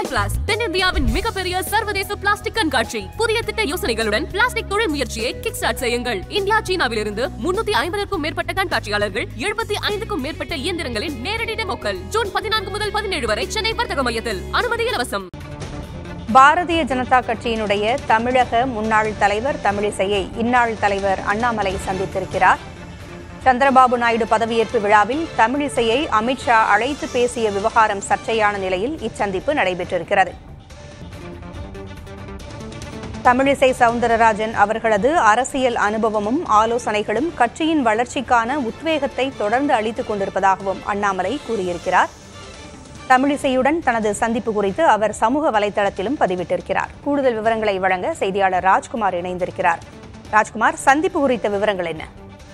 ஐபிளாஸ் தென்னிந்தியாவின் மிகப்பெரிய சர்வதேச பிளாஸ்டிக் கண்காட்சி புதிய திட்ட யோசனைகளுடன் பிளாஸ்டிக் தொழில் முயற்சியை கிக் ஸ்டார்ட் செய்யுங்கள் இந்தியா சீனாவிலிருந்து முன்னூத்தி ஐம்பதற்கும் மேற்பட்ட கண்காட்சியாளர்கள் எழுபத்தி ஐந்துக்கும் மேற்பட்ட இயந்திரங்களின் நேரடி டெமோக்கள் ஜூன் பதினான்கு முதல் பதினேழு வரை சென்னை வர்த்தக மையத்தில் அனுமதி இலவசம் பாரதிய ஜனதா கட்சியினுடைய தமிழக முன்னாள் தலைவர் தமிழிசையை இந்நாள் தலைவர் அண்ணாமலை சந்தித்திருக்கிறார் சந்திரபாபு நாயுடு பதவியேற்பு விழாவில் தமிழிசையை அமித்ஷா அழைத்து பேசிய விவகாரம் சர்ச்சையான நிலையில் இச்சந்திப்பு நடைபெற்றிருக்கிறது தமிழிசை சவுந்தரராஜன் அவர்களது அரசியல் அனுபவமும் ஆலோசனைகளும் கட்சியின் வளர்ச்சிக்கான உத்வேகத்தை தொடர்ந்து அளித்துக் கொண்டிருப்பதாகவும் அண்ணாமலை கூறியிருக்கிறார் தமிழிசையுடன் தனது சந்திப்பு குறித்து அவர் சமூக வலைதளத்திலும் பதிவிட்டிருக்கிறார் கூடுதல் விவரங்களை வழங்க செய்தியாளர் ராஜ்குமார் இணைந்திருக்கிறார் ராஜ்குமார் சந்திப்பு குறித்த விவரங்கள் என்ன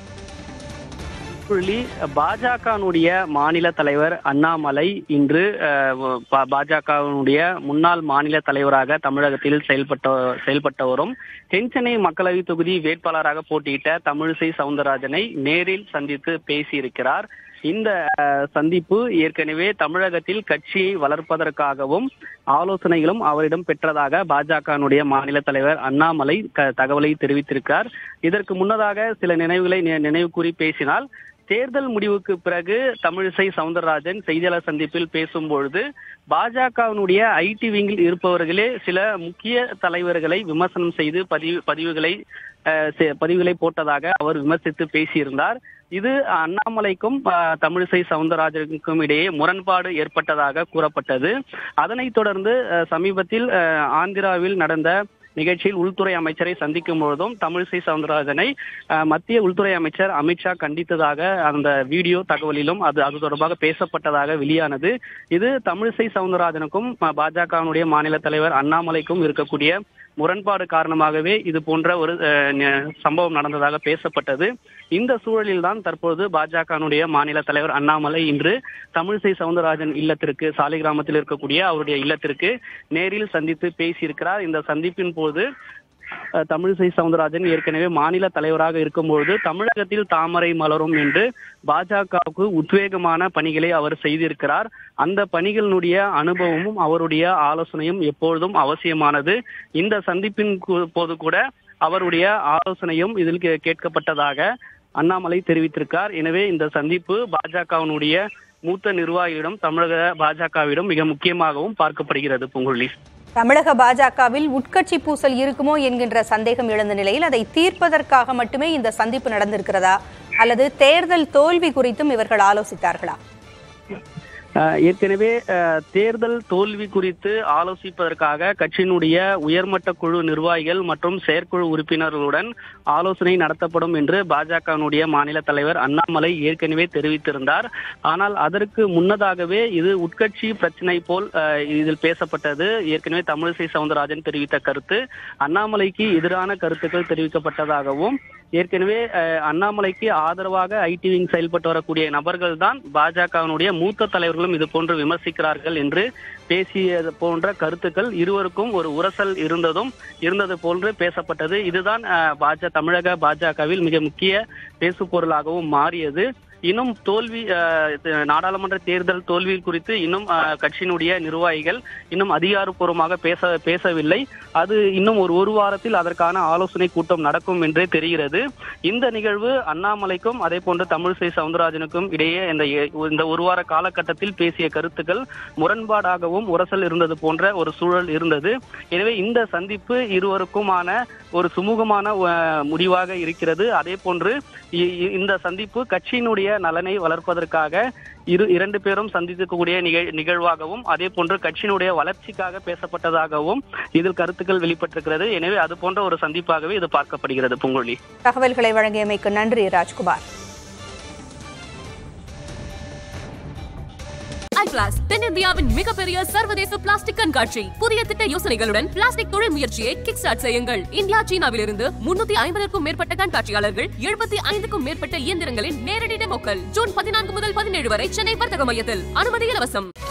புள்ளி பாஜகனுடைய மாநில தலைவர் அண்ணாமலை இன்று அஹ், பா- பாஜகவினுடைய முன்னாள் மாநில தலைவராக தமிழகத்தில் செயல்பட்ட செயல்பட்டவரும் தென்சென்னை மக்களவை தொகுதி வேட்பாளராக போட்டியிட்ட தமிழிசை சவுந்தரராஜனை நேரில் சந்தித்து பேசியிருக்கிறார் இந்த அஹ், சந்திப்பு ஏற்கனவே தமிழகத்தில் கட்சியை வளர்ப்பதற்காகவும் ஆலோசனைகளும் அவரிடம் பெற்றதாக பாஜகனுடைய மாநில தலைவர் அண்ணாமலை க- தகவலை தெரிவித்திருக்கிறார் இதற்கு முன்னதாக சில நினைவுகளை நி- நினைவு கூறி பேசினால் தேர்தல் முடிவுக்கு பிறகு தமிழிசை சவுந்தரராஜன் செய்தியாளர் சந்திப்பில் பேசும்பொழுது பாஜகவினுடைய ஐடி விங்கில் இருப்பவர்களே சில முக்கிய தலைவர்களை விமர்சனம் செய்து பதிவு பதிவுகளை அஹ், செ- பதிவுகளை போட்டதாக அவர் விமர்சித்து பேசியிருந்தார் இது அண்ணாமலைக்கும் அஹ், தமிழிசை சவுந்தரராஜனுக்கும் இடையே முரண்பாடு ஏற்பட்டதாக கூறப்பட்டது அதனைத் தொடர்ந்து அஹ், சமீபத்தில் அஹ், ஆந்திராவில் நடந்த நிகழ்ச்சியில் உள்துறை அமைச்சரை சந்திக்கும் பொழுதும் தமிழிசை சவுந்தரராஜனை அஹ், மத்திய உள்துறை அமைச்சர் அமித்ஷா கண்டித்ததாக அந்த வீடியோ தகவலிலும் அது அது தொடர்பாக பேசப்பட்டதாக வெளியானது இது தமிழிசை சவுந்தரராஜனுக்கும் அஹ், பாஜகவினுடைய மாநில தலைவர் அண்ணாமலைக்கும் இருக்கக்கூடிய முரண்பாடு காரணமாகவே இது போன்ற ஒரு அஹ், ந- சம்பவம் நடந்ததாக பேசப்பட்டது இந்த சூழலில்தான் தற்போது பாஜகவினுடைய மாநில தலைவர் அண்ணாமலை இன்று தமிழிசை சவுந்தரராஜன் இல்லத்திற்கு சாலிகிராமத்தில் இருக்கக்கூடிய அவருடைய இல்லத்திற்கு நேரில் சந்தித்து பேசியிருக்கிறார் இந்த சந்திப்பின் போது அஹ், தமிழிசை சவுந்தரராஜன் ஏற்கனவே மாநில தலைவராக இருக்கும்பொழுது தமிழகத்தில் தாமரை மலரும் என்று பாஜகவுக்கு உத்வேகமான பணிகளை அவர் செய்திருக்கிறார் அந்த பணிகளினுடைய அனுபவமும் அவருடைய ஆலோசனையும் எப்பொழுதும் அவசியமானது இந்த சந்திப்பின் கு- போது கூட அவருடைய ஆலோசனையும் இதில் கே- கேட்கப்பட்டதாக அண்ணாமலை தெரிவித்திருக்கார் எனவே இந்த சந்திப்பு பாஜகவினுடைய மூத்த நிர்வாகியிடம் தமிழக பாஜகவிடம் மிக முக்கியமாகவும் பார்க்கப்படுகிறது பூங்குழலி தமிழக பாஜகவில் உட்கட்சி பூசல் இருக்குமோ என்கின்ற சந்தேகம் எழுந்த நிலையில் அதை தீர்ப்பதற்காக மட்டுமே இந்த சந்திப்பு நடந்திருக்கிறதா அல்லது தேர்தல் தோல்வி குறித்தும் இவர்கள் ஆலோசித்தார்களா அஹ், ஏற்கனவே அஹ், தேர்தல் தோல்வி குறித்து ஆலோசிப்பதற்காக கட்சியினுடைய உயர்மட்ட குழு நிர்வாகிகள் மற்றும் செயற்குழு உறுப்பினர்களுடன் ஆலோசனை நடத்தப்படும் என்று பாஜகவினுடைய மாநில தலைவர் அண்ணாமலை ஏற்கனவே தெரிவித்திருந்தார் ஆனால் அதற்கு முன்னதாகவே இது உட்கட்சி பிரச்சனை போல் அஹ், இதில் பேசப்பட்டது ஏற்கனவே தமிழிசை சவுந்தரராஜன் தெரிவித்த கருத்து அண்ணாமலைக்கு எதிரான கருத்துக்கள் தெரிவிக்கப்பட்டதாகவும் ஏற்கனவே அஹ், அண்ணாமலைக்கு ஆதரவாக ஐடி விங் செயல்பட்டு வரக்கூடிய நபர்கள் தான் பாஜகவினுடைய மூத்த தலைவர்களும் இது போன்று விமர்சிக்கிறார்கள் என்று பேசியது போன்ற கருத்துக்கள் இருவருக்கும் ஒரு உரசல் இருந்ததும் இருந்தது போன்று பேசப்பட்டது இதுதான் அஹ், பாஜ தமிழக பாஜகவில் மிக முக்கிய பேசு பொருளாகவும் மாறியது இன்னும் தோல்வி அஹ், இது நாடாளுமன்ற தேர்தல் தோல்வி குறித்து இன்னும் அஹ், கட்சியினுடைய நிர்வாகிகள் இன்னும் அதிகாரப்பூர்வமாக பேச பேசவில்லை அது இன்னும் ஒரு ஒரு வாரத்தில் அதற்கான ஆலோசனை கூட்டம் நடக்கும் என்றே தெரிகிறது இந்த நிகழ்வு அண்ணாமலைக்கும் அதே போன்று தமிழிசை சவுந்தரராஜனுக்கும் இடையே இந்த எ- இந்த ஒரு வார காலகட்டத்தில் பேசிய கருத்துக்கள் முரண்பாடாகவும் உரசல் இருந்தது போன்ற ஒரு சூழல் இருந்தது எனவே இந்த சந்திப்பு இருவருக்குமான ஒரு சுமூகமான அஹ், முடிவாக இருக்கிறது அதே போன்று இ- இ- இந்த சந்திப்பு கட்சியினுடைய நலனை வளர்ப்பதற்காக இரு இரண்டு பேரும் சந்திக்கக்கூடிய நிகழ் நிகழ்வாகவும் அதே போன்று கட்சியினுடைய வளர்ச்சிக்காக பேசப்பட்டதாகவும் இதில் கருத்துக்கள் வெளிப்பட்டிருக்கிறது எனவே அது போன்ற ஒரு சந்திப்பாகவே இது பார்க்கப்படுகிறது பூங்கொழி தகவல்களை வழங்கியமைக்கு நன்றி ராஜ்குமார் ஐபிளாஸ் தென்னிந்தியாவின் மிகப்பெரிய சர்வதேச பிளாஸ்டிக் கண்காட்சி புதிய திட்ட யோசனைகளுடன் பிளாஸ்டிக் தொழில் முயற்சியை கிக் ஸ்டார்ட் செய்யுங்கள் இந்தியா சீனாவிலிருந்து முன்னூத்தி ஐம்பதற்கும் மேற்பட்ட கண்காட்சியாளர்கள் எழுபத்தி ஐந்துக்கும் மேற்பட்ட இயந்திரங்களின் நேரடி டெமோக்கள் ஜூன் பதினான்கு முதல் பதினேழு வரை சென்னை வர்த்தக மையத்தில் அனுமதி இலவசம்